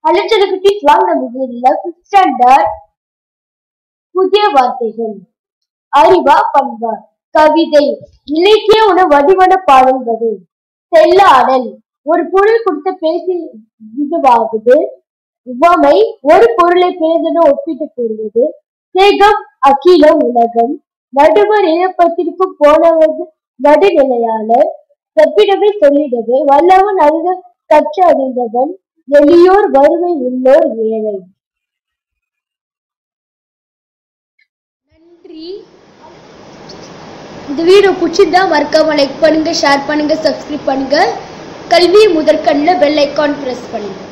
hello செலகுட்டிஸ் வாங்க நம்ம இதுல ஃபிஃப்த் ஸ்டாண்டர்ட் புதிய வார்த்தைகள் அறிவா பண்பா கவிதை இலக்கிய உண வடிவன பாடல்வது செல்லாடல் ஒரு பொருள் கொடுத்த பேசி இதுவாகுது உவமை ஒரு பொருளை பிறந்தன ஒப்பிட்டு கூறுவது சேகம் அகிலம் உலகம் நடுவர் இழப்பத்திற்கு போனவது நடுநிலையாளர் செப்பிடவே சொல்லிடவே வல்லவன் அழுத கற்று அறிந்தவன் எளியோர் வறுமை உள்ளோர் ஏழை நன்றி இந்த வீடியோ பிடிச்சிருந்தா மறக்காம லைக் பண்ணுங்க ஷேர் பண்ணுங்க சப்ஸ்கிரைப் பண்ணுங்க கல்வி முதற்கண்ணில் பெல் ஐக்கான் ப்ரெஸ் பண்ணுங்க